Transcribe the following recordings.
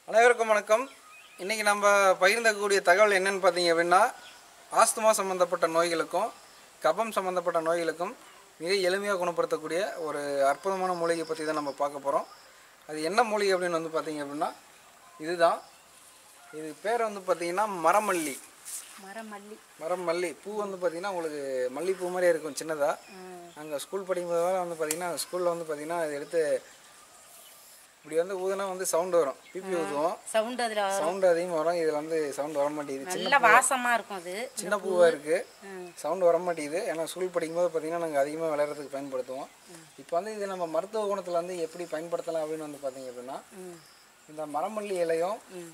அனைவருக்கும் வணக்கம் இன்றைக்கி நம்ம பகிர்ந்தக்கூடிய தகவல் என்னன்னு பார்த்தீங்க அப்படின்னா ஆஸ்துமா சம்மந்தப்பட்ட நோய்களுக்கும் கபம் சம்மந்தப்பட்ட நோய்களுக்கும் மிக எளிமையாக குணப்படுத்தக்கூடிய ஒரு அற்புதமான மூலிகை பற்றி தான் நம்ம பார்க்க போகிறோம் அது என்ன மூலிகை அப்படின்னு வந்து பார்த்தீங்க அப்படின்னா இதுதான் இது பேர் வந்து பார்த்தீங்கன்னா மரமல்லி மரமல்லி மரம் மல்லி பூ வந்து பார்த்தீங்கன்னா உங்களுக்கு மல்லிப்பூ மாதிரியே இருக்கும் சின்னதாக அங்கே ஸ்கூல் படிக்கும்போது வந்து பார்த்தீங்கன்னா ஸ்கூலில் வந்து பார்த்தீங்கன்னா இதை எடுத்து இப்படி வந்து ஊதுனா வந்து சவுண்டு வரும் பிபி ஊதுவோம் சவுண்ட் அதில் சவுண்டு அதிகமாக வரும் இதில் வந்து சவுண்டு வர மாட்டேங்குது சின்ன நல்ல வாசமாக இருக்கும் அது சின்ன பூவாக இருக்குது சவுண்டு வர மாட்டேங்குது ஏன்னா ஸ்கூல் படிக்கும்போது பார்த்தீங்கன்னா நாங்கள் அதிகமாக விளையாடுறதுக்கு பயன்படுத்துவோம் இப்போ வந்து இது நம்ம மருத்துவ குணத்தில் வந்து எப்படி பயன்படுத்தலாம் அப்படின்னு வந்து பார்த்தீங்க அப்படின்னா இந்த மரமல்லி இலையும்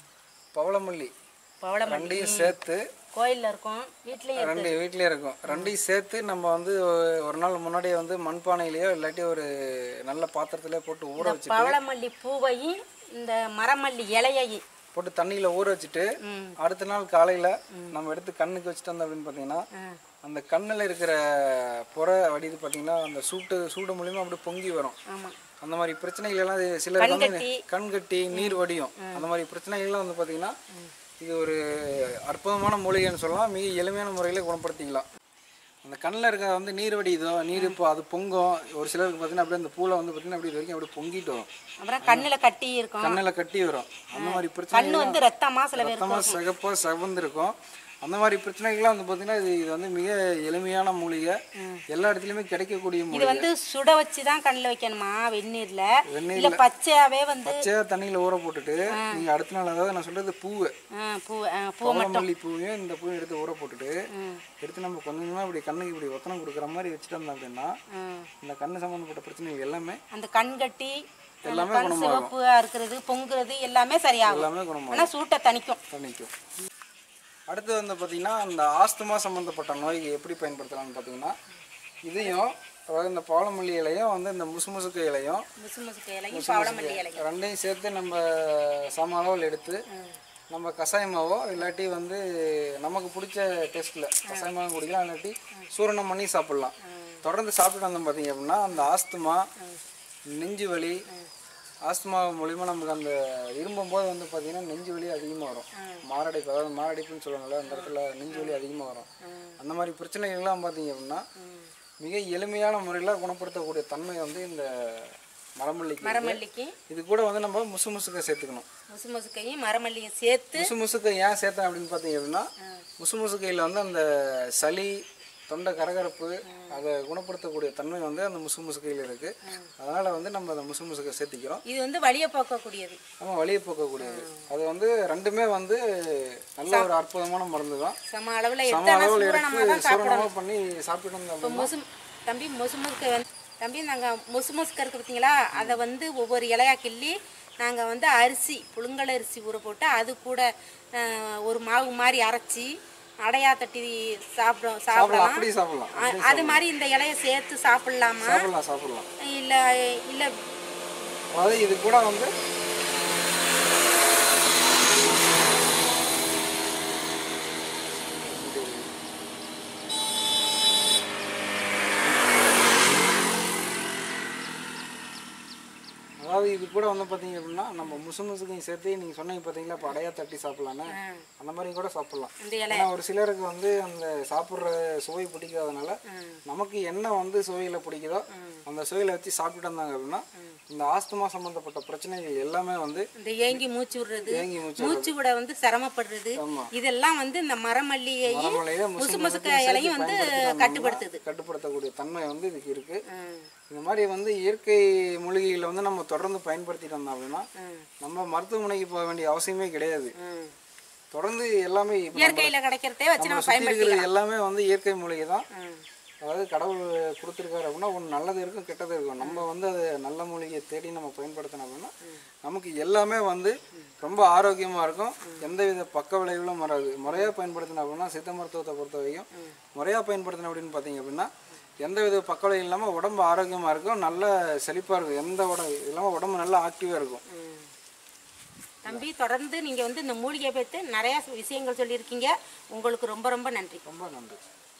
பவளமல்லி பவளமல்லி ரெண்டையும் சேர்த்து கோயிலில் இருக்கும் வீட்லேயும் ரெண்டு வீட்லேயே இருக்கும் ரெண்டையும் சேர்த்து நம்ம வந்து ஒரு நாள் முன்னாடியே வந்து மண்பானையிலையோ இல்லாட்டி ஒரு நல்ல பாத்திரத்திலே போட்டு ஊற வச்சு பவளமல்லி பூவையும் இந்த மரமல்லி இலையையும் போட்டு தண்ணியில் ஊற வச்சுட்டு ம். அடுத்த நாள் காலையில் நம்ம எடுத்து கண்ணுக்கு வச்சுட்டு வந்தோம் அப்படின்னு பார்த்தீங்கன்னா அந்த கண்ணில் இருக்கிற புற வடிது பார்த்தீங்கன்னா அந்த சூட்டு சூடு மூலியமா அப்படியே பொங்கி வரும் ஆமாம் அந்த மாதிரி பிரச்சனைகள் எல்லாம் இது சிலருக்கு வந்து கண்கட்டி. கண் கட்டி நீர் வடியும் அந்த மாதிரி பிரச்சனைகள்லாம் வந்து பார்த்தீங்கன்னா இது ஒரு அற்புதமான மூலிகைன்னு சொல்லலாம் மிக எளிமையான முறையில் குணப்படுத்திக்கலாம் அந்த கண்ணில் இருக்க வந்து நீர் வடியுதோ நீர் இப்போ அது பொங்கும் ஒரு சிலருக்கு பார்த்தீங்கன்னா அப்படியே அந்த பூவில் வந்து பார்த்தீங்கன்னா அப்படி இது வரைக்கும் அப்படியே பொங்கிட்டு வரும் அப்புறம் கண்ணில் கட்டி இருக்கும் கண்ணில் கட்டி வரும் அந்த மாதிரி பிரச்சனை கண்ணு வந்து ரத்தமாக சில பேர் ரத்தமாக சிகப்பாக சிவந்திருக்கும் அந்த மாதிரி பிரச்சனைகள்லாம் வந்து பார்த்தீங்கன்னா இது இது வந்து மிக எளிமையான மூலிகை எல்லா இடத்துலையுமே கிடைக்கக்கூடிய இது மூலிகை வந்து சுட வச்சு தான் கண்ணில் வைக்கணுமா வெந்நீரில் வெந்நீர்ல. இல்லை பச்சையாவே வந்து பச்சையாக தண்ணியில் ஊற போட்டுட்டு நீங்கள் அடுத்த நாள் அதாவது நான் சொல்கிறது பூவை ஆ, பூ ஆ, பூ மட்டும் பவளமல்லி பூவையும் இந்த பூவையும் எடுத்து ஊற போட்டுட்டு எடுத்து நம்ம கொஞ்சம் கொஞ்சமாக இப்படி கண்ணுக்கு இப்படி ஒத்தனம் கொடுக்குற மாதிரி வச்சுட்டு வந்தோம் அப்படின்னா ஆ. இந்த கண்ணு சம்மந்தப்பட்ட பிரச்சனைகள் எல்லாமே அந்த கண் கட்டி அந்த எல்லாமே கண் சிவப்பா இருக்கிறது பொங்குறது எல்லாமே சரியாகும் எல்லாமே குணமாகும் ஆனால் சூட்டை தணிக்கும் தணிக்கும் அடுத்து வந்து பார்த்தீங்கன்னா அந்த ஆஸ்துமா சம்மந்தப்பட்ட நோய்க்கு எப்படி பயன்படுத்தலாம்னு பார்த்தீங்கன்னா இதையும் அதாவது இந்த பவளமல்லி இலையும் வந்து இந்த முசுமுசுக்கு இலையும் முசு முசுக்கு இலையும் பவளமல்லி இலையும் ரெண்டையும் சேர்த்து நம்ம சம அளவில் எடுத்து நம்ம கஷாயமாவோ இல்லாட்டி வந்து நமக்கு பிடிச்ச டேஸ்ட்டில் கஷாயமாகவும் குடிக்கலாம் இல்லாட்டி சூரணம் பண்ணி சாப்பிட்லாம் தொடர்ந்து சாப்பிட்டு வந்தோம் பார்த்தீங்க அப்படின்னா அந்த ஆஸ்துமா நெஞ்சு வலி ஆஸ்துமா மூலிமா நமக்கு அந்த இரும்பும் போது வந்து பார்த்தீங்கன்னா நெஞ்சு வலி அதிகமாக வரும் மாரடைப்பு அதாவது மாரடைப்புன்னு சொல்லுவாங்கல்ல அந்த இடத்துல நெஞ்சு வலி அதிகமாக வரும் அந்த மாதிரி பிரச்சனைகள்லாம் பார்த்தீங்க அப்படின்னா மிக எளிமையான முறையில் குணப்படுத்தக்கூடிய தன்மை வந்து இந்த மரமல்லிக்கு இருக்கு. மரமல்லிக்கு இது கூட வந்து நம்ம முசு முசுக்க சேர்த்துக்கணும் முசு முசுக்கையும் மரமல்லியும் சேர்த்து முசு முசுக்க ஏன் சேர்த்தேன் அப்படின்னு பார்த்தீங்க அப்படின்னா முசு முசுக்கையில் வந்து அந்த சளி தொண்டை கரகரப்பு அதை குணப்படுத்தக்கூடிய தன்மை வந்து அந்த முசு முசுக்கையில் இருக்குது அதனால் வந்து நம்ம அந்த முசு முசுக்கை சேர்த்திக்கிறோம் இது வந்து வலியை போக்கக்கூடியது நம்ம வலியை போக்கக்கூடியது அது வந்து ரெண்டுமே வந்து நல்ல ஒரு அற்புதமான மருந்து தான் சம அளவில் சம எடுத்து ஆனால் அளவில் சூரணமாக எடுத்து தான் சாப்பிடணும் சூரணமாக பண்ணி சாப்பிட்டு வந்தோம் இப்போ மொசு தம்பி மொசு முசுக்கை வந்து தம்பி நாங்கள் மொசு முசுக்கை இருக்குது பார்த்தீங்களா அதை வந்து ஒவ்வொரு இலையா கிள்ளி நாங்கள் வந்து அரிசி புழுங்கல் அரிசி ஊற போட்டு அது கூட அஹ், ஒரு மாவு மாதிரி அரைச்சி அடையா தட்டி சாப்பிடும் சாப்பிடலாம் சாப்பிடலாம் அப்படியே சாப்பிடலாம் அ- அது மாதிரி இந்த இலையை சேர்த்து சாப்பிடலாமா சாப்பிடலாம் சாப்பிடலாம் இல்லை இல்லை அதாவது இது கூட வந்து அதாவது இது கூட வந்து பார்த்தீங்க அப்படின்னா நம்ம முசு முசுக்கையும் சேர்த்து நீங்கள் சொன்னீங்க பார்த்தீங்களா இப்போ அடையா தட்டி சாப்பிட்லான்னு அந்த மாதிரி கூட சாப்பிட்லாம் இந்த இலை ஏன்னா ஒரு சிலருக்கு வந்து அந்த சாப்பிட்ற சுவை பிடிக்காதனால நமக்கு என்ன வந்து சுவையில் பிடிக்குதோ அந்த சுவையில் வச்சு சாப்பிட்டுட்டு இருந்தாங்க அப்படின்னா இந்த ஆஸ்துமா சம்மந்தப்பட்ட பிரச்சனைகள் எல்லாமே வந்து இந்த ஏங்கி மூச்சு விடுறது ஏங்கி மூச்சு மூச்சு விட வந்து சிரமப்படுறது ஆமா. இதெல்லாம் வந்து இந்த மரமல்லியையும் மரமலையில முசு முசு முசுக்கு முசுக்க சேர்த்து இலையும் வந்து பயன்படுத்தினோம்னா கட்டுப்படுத்துது கட்டுப்படுத்தக்கூடிய தன்மை வந்து இதுக்கு இருக்கு ம், இந்த மாதிரி வந்து இயற்கை மூலிகைகளை வந்து நம்ம தொடர்ந்து பயன்படுத்திட்டு வந்தோம் அப்படின்னா ம், நம்ம மருத்துவமனைக்கு போக வேண்டிய அவசியமே கிடையாது ம். தொடர்ந்து எல்லாமே இப்ப நம்ம இயற்கையில கிடைக்கிறதே வச்சு நம்ம நம்ம சுத்தி இருக்கிறது பயன்படுத்திக்கலாம் எல்லாமே வந்து இயற்கை மூலிகை தான் ம், அதாவது கடவுள் கொடுத்துருக்காரு அப்படின்னா ஒன்று நல்லது இருக்கும் கெட்டது இருக்கும் நம்ம வந்து அது நல்ல மூலிகையை தேடி நம்ம பயன்படுத்தினோம் அப்படின்னா நமக்கு எல்லாமே வந்து ரொம்ப ஆரோக்கியமாக இருக்கும் எந்தவித பக்க விளைவுகளும் வராது முறையாக பயன்படுத்தினோம் அப்படின்னா சித்த மருத்துவத்தை பொறுத்த வரைக்கும் முறையாக பயன்படுத்தினோம் அப்படின்னு பார்த்தீங்க அப்படின்னா எந்தவித பக்க விளைவு இல்லாமல் உடம்பு ஆரோக்கியமாக இருக்கும் நல்ல செழிப்பாக இருக்கும் எந்த உடம்பு இல்லாமல் உடம்பு நல்லா ஆக்டிவாக இருக்கும் ம். தம்பி தொடர்ந்து நீங்க வந்து இந்த மூலிகை பற்றி நிறைய விஷயங்கள் சொல்லியிருக்கீங்க உங்களுக்கு ரொம்ப ரொம்ப நன்றி ரொம்ப நன்றி